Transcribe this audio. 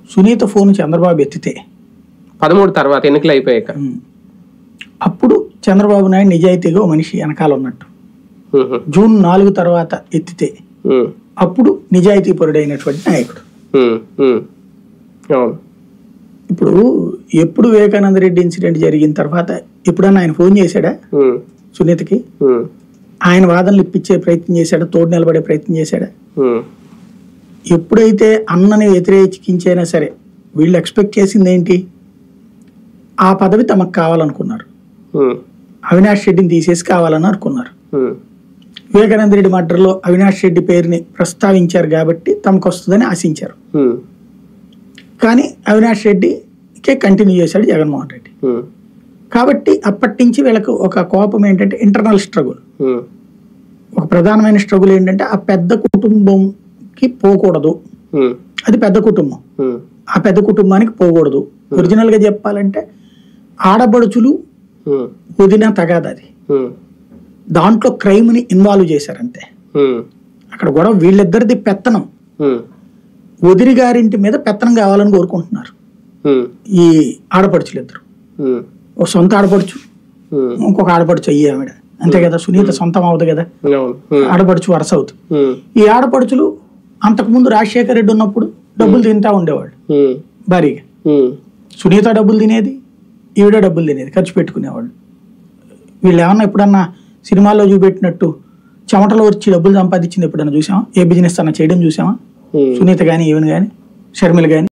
Sunitha phone Chandrababu ఎత్తితే పదమూడు తర్వాత ఎన్నికలు అయిపోయాక ఉమ్, అప్పుడు చంద్రబాబు నాయుడు నిజాయితీగా ఓ మనిషి వెనకాల ఉన్నట్టు ఉహు, జూన్ నాలుగు తర్వాత ఎత్తితే ఉమ్, అప్పుడు నిజాయితీ పరుడైనటువంటి నాయకుడు ఉమ్, ఉమ్. అవును ఇప్పుడు ఎప్పుడు వివేకానంద రెడ్డి ఇన్సిడెంట్ జరిగిన తర్వాత ఎప్పుడన్నా ఆయన ఫోన్ చేశాడా ఉమ్, సునీతకి ఉమ్, ఆయన వాదనలు ఇప్పించే ప్రయత్నం చేశాడా తోడు నిలబడే ప్రయత్నం చేశాడా ఉమ్, ఎప్పుడైతే అన్నని వ్యతిరేకించైనా సరే వీళ్ళు ఎక్స్పెక్ట్ చేసింది ఏంటి ఆ పదవి తమకు కావాలనుకున్నారు ఉమ్, అవినాష్ రెడ్డిని తీసేసి కావాలని అనుకున్నారు ఉమ్, వివేకానంద రెడ్డి మర్డర్లో అవినాష్ రెడ్డి పేరుని ప్రస్తావించారు కాబట్టి తమకు వస్తుందని ఆశించారు ఉమ్, కానీ అవినాష్ రెడ్డికే కంటిన్యూ చేశాడు జగన్మోహన్ రెడ్డి ఉమ్, కాబట్టి అప్పటి నుంచి వీళ్ళకు ఒక కోపం ఏంటంటే ఇంటర్నల్ స్ట్రగుల్ ఉమ్, ఒక ప్రధానమైన స్ట్రగుల్ ఏంటంటే ఆ పెద్ద కుటుంబంకి పోకూడదు ఉమ్, అది పెద్ద కుటుంబం ఉమ్, ఆ పెద్ద కుటుంబానికి పోకూడదు ఒరిజినల్ గా చెప్పాలంటే ఆడబడుచులు ఉమ్, వదిన తగాదు అది ఉమ్, దాంట్లో క్రైమ్ ని ఇన్వాల్వ్ చేశారంతే ఉమ్, అక్కడ కూడా వీళ్ళిద్దరిది పెత్తనం ఉమ్, వదిరి గారింటి మీద పెత్తనం కావాలని కోరుకుంటున్నారు ఉమ్, ఈ ఆడపడుచులు ఇద్దరు ఉమ్, ఒక సొంత ఆడపడుచు ఉమ్, ఇంకొక ఆడపడుచు అయ్యి ఆవిడ అంతే కదా సునీత సొంతం అవుతుంది కదా అవును ఉమ్, ఆడపడుచు వరుస అవుతుంది ఉమ్, ఈ ఆడపడుచులు అంతకుముందు రాజశేఖర రెడ్డి ఉన్నప్పుడు డబ్బులు తింటా ఉండేవాళ్ళు ఉమ్, భారీగా ఉమ్, సునీత డబ్బులు తినేది ఈవిడ డబ్బులు తినేది ఖర్చు పెట్టుకునేవాళ్ళు వీళ్ళు ఏమన్నా ఎప్పుడన్నా సినిమాల్లో చూపెట్టినట్టు చెమటలో వచ్చి డబ్బులు సంపాదించింది ఎప్పుడన్నా చూసామా ఏ బిజినెస్ అన్నా చేయడం చూసామా ఉమ్. సునీత కానీ ఈవెన్ కానీ షర్మిల కానీ